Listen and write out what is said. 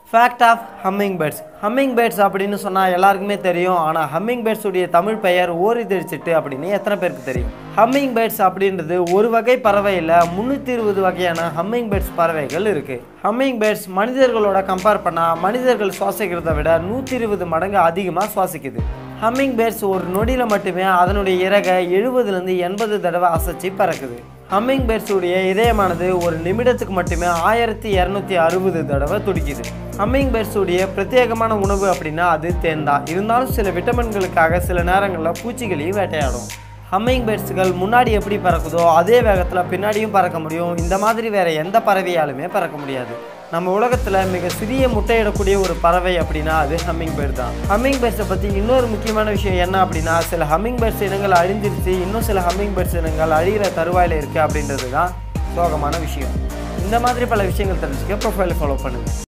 fact of humming birds humming birds அப்படின்னு சொன்னால் எல்லாருக்குமே தெரியும் ஆனால் ஹம்மிங் பேர்ட்ஸுடைய தமிழ் பெயர் ஓரிதழிச்சிட்டு அப்படின்னு எத்தனை பேருக்கு தெரியும் ஹம்மிங் பேர்ட்ஸ் அப்படின்றது ஒரு வகை பறவை இல்லை முந்நூற்றி இருபது வகையான ஹம்மிங் பேர்ட்ஸ் பறவைகள் இருக்குது ஹம்மிங் பேர்ட்ஸ் மனிதர்களோட கம்பேர் பண்ணால் மனிதர்கள் சுவாசிக்கிறத விட நூற்றி இருபது மடங்கு அதிகமாக சுவாசிக்குது ஹம்மிங் பேர்ட்ஸ் ஒரு நொடியில் மட்டுமே அதனுடைய இறகை எழுபதுலேருந்து எண்பது தடவை அசைச்சு பறக்குது ஹம்மிங் பேர்ட்ஸுடைய இதயமானது ஒரு நிமிடத்துக்கு மட்டுமே ஆயிரத்தி இரநூத்தி அறுபது தடவை துடிக்குது ஹம்மிங் பேர்ட்ஸுடைய பிரத்யேகமான உணவு அப்படின்னா அது தேன் தான் இருந்தாலும் சில விட்டமின்களுக்காக சில நேரங்களில் பூச்சிகளையும் வேட்டையாடும் ஹம்மிங் பேர்ட்ஸுகள் முன்னாடி எப்படி பறக்குதோ அதே வேகத்தில் பின்னாடியும் பறக்க முடியும் இந்த மாதிரி வேற எந்த பறவையாலுமே பறக்க முடியாது நம்ம உலகத்தில் மிக சிறிய முட்டையிடக்கூடிய ஒரு பறவை அப்படின்னா அது ஹம்மிங் பேர்ட் தான் ஹம்மிங் பேர்ட்ஸை பற்றி இன்னொரு முக்கியமான விஷயம் என்ன அப்படின்னா சில ஹம்மிங் பேர்ட்ஸ் இனங்கள் அழிஞ்சிருச்சு இன்னும் சில ஹம்மிங் பேர்ட்ஸ் இனங்கள் அழிகிற தருவாயில் இருக்குது அப்படின்றது தான் சோகமான விஷயம் இந்த மாதிரி பல விஷயங்கள் தெரிஞ்சுக்க ப்ரொஃபைலை ஃபாலோ பண்ணுங்கள்